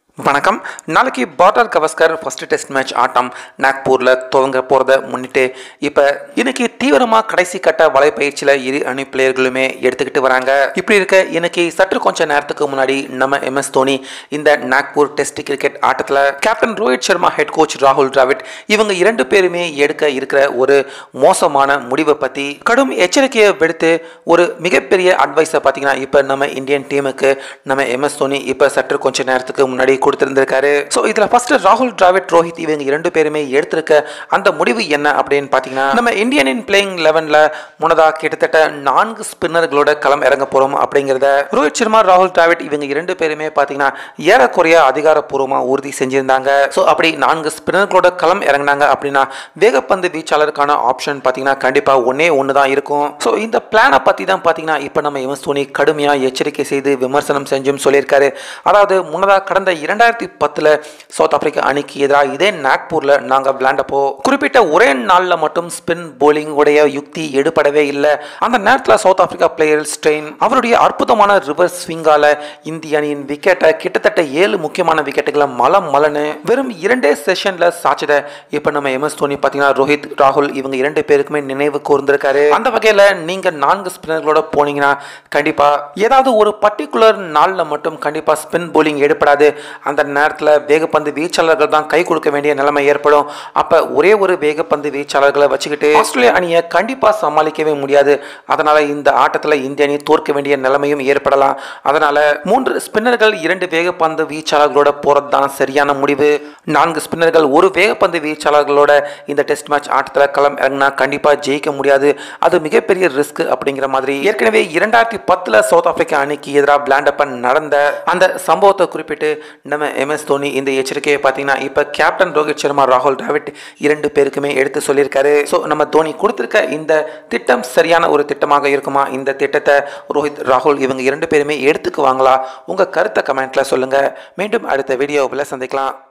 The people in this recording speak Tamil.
வணக்கம் நாளைக்கு Border Gavaskar first test match ஆட்டம் நாக்பூரில் துவங்க போகிறத முன்னிட்டு இப்போ இன்னைக்கு தீவிரமாக கடைசி கட்ட வலைப்பயிற்சியில் இரு அணி பிளேயர்களுமே எடுத்துக்கிட்டு வராங்க இப்படி இருக்க இன்னைக்கு சற்று கொஞ்ச நேரத்துக்கு முன்னாடி நம்ம எம்எஸ் தோனி இந்த நாக்பூர் டெஸ்ட் கிரிக்கெட் ஆட்டத்தில் captain Rohit Sharma head coach ராகுல் டிராவிட் இவங்க இரண்டு பேருமே எடுக்க இருக்கிற ஒரு மோசமான முடிவை பற்றி கடும் எச்சரிக்கையை விடுத்து ஒரு மிகப்பெரிய அட்வைஸை பார்த்தீங்கன்னா இப்போ நம்ம இந்தியன் டீமுக்கு நம்ம எம்எஸ் தோனி இப்போ சற்று கொஞ்ச நேரத்துக்கு முன்னாடி கொடுத்திருந்திருக்காரு ஸோ இதில் ஃபர்ஸ்ட் ராகுல் டிராவிட் ரோஹித் இவங்க இரண்டு பேருமே எடுத்திருக்க அந்த முடிவு என்ன அப்படின்னு பார்த்தீங்கன்னா நம்ம இந்தியனின் பிளேயிங் லெவனில் முன்னதாக கிட்டத்தட்ட நான்கு ஸ்பின்னர்களோட களம் இறங்க போகிறோம் அப்படிங்கிறத ரோஹித் சர்மா ராகுல் டிராவிட் இவங்க இரண்டு பேருமே பார்த்தீங்கன்னா ஏறக்குறைய அதிகாரப்பூர்வமாக உறுதி செஞ்சிருந்தாங்க ஸோ அப்படி நான்கு ஸ்பின்னர்களோட களம் இறங்கினாங்க அப்படின்னா வேகப்பந்து வீச்சாளருக்கான ஆப்ஷன் பார்த்தீங்கன்னா கண்டிப்பாக ஒன்றே ஒன்று தான் இருக்கும் ஸோ இந்த பிளானை பற்றி தான் பார்த்தீங்கன்னா இப்போ நம்ம எம்எஸ் தோனி கடுமையாக எச்சரிக்கை செய்து விமர்சனம் செஞ்சும் சொல்லியிருக்காரு அதாவது முன்னதாக கடந்த இரண்டாயிரத்தி பத்தில் சவுத் ஆப்பிரிக்கா அணிக்கு எதிராக இதே நாக்பூரில் நாங்கள் விளையாண்டப்போ குறிப்பிட்ட ஒரே நாளில் மட்டும் ஸ்பின் போலிங் உடைய யுக்தி எடுபடவே இல்லை அந்த நேரத்தில் சவுத் ஆப்பிரிக்கா பிளேயர் ஸ்ட்ரெயின் அவருடைய அற்புதமான ரிவர்ஸ் ஸ்விங்கால இந்திய அணியின் விக்கெட்டை கிட்டத்தட்ட ஏழு முக்கியமான விக்கெட்டுகளை மலம் மலன்னு வெறும் இரண்டே செஷன்ல சாச்சத இப்போ நம்ம எம்எஸ் தோனி பார்த்தீங்கன்னா ரோஹித் ராகுல் இவங்க இரண்டு பேருக்குமே நினைவு கூர்ந்திருக்காரு அந்த வகையில் நீங்க நான்கு ஸ்பின்னர்களோட போனீங்கன்னா கண்டிப்பா ஏதாவது ஒரு பர்டிகுலர் நாளில் மட்டும் கண்டிப்பா ஸ்பின் போலிங் எடுப்படாது அந்த நேரத்தில் வேகப்பந்து வீச்சாளர்கள் தான் கை கொடுக்க வேண்டிய நிலைமை ஏற்படும் அப்போ ஒரே ஒரு வேகப்பந்து வீச்சாளர்களை வச்சுக்கிட்டு ஆஸ்திரேலியா அணியை கண்டிப்பாக சமாளிக்கவே முடியாது அதனால இந்த ஆட்டத்தில் இந்திய அணி தோற்க வேண்டிய நிலைமையும் ஏற்படலாம் அதனால மூன்று ஸ்பின்னர்கள் இரண்டு வேகப்பந்து வீச்சாளர்களோட போறது தான் சரியான முடிவு நான்கு ஸ்பின்னர்கள் ஒரு வேகப்பந்து வீச்சாளர்களோட இந்த டெஸ்ட் மேட்ச் ஆட்டத்தில் களம் இறங்கினா கண்டிப்பாக ஜெயிக்க முடியாது அது மிகப்பெரிய ரிஸ்க் அப்படிங்கிற மாதிரி ஏற்கனவே இரண்டாயிரத்தி பத்தில் சவுத் ஆப்பிரிக்கா அணிக்கு எதிராக பிளாண்டப்பன் நடந்த அந்த சம்பவத்தை குறிப்பிட்டு நம்ம எம்எஸ் தோனி இந்த எச்சரிக்கையை பார்த்தீங்கன்னா இப்போ கேப்டன் ரோஹித் சர்மா ராகுல் டிராவிட் இரண்டு பேருக்குமே எடுத்து சொல்லியிருக்காரு ஸோ நம்ம தோனி கொடுத்துருக்க இந்த திட்டம் சரியான ஒரு திட்டமாக இருக்குமா இந்த திட்டத்தை ரோஹித் ராகுல் இவங்க இரண்டு பேருமே எடுத்துக்குவாங்களா உங்கள் கருத்தை கமெண்ட்டில் சொல்லுங்கள் மீண்டும் அடுத்த வீடியோவில் சந்திக்கலாம்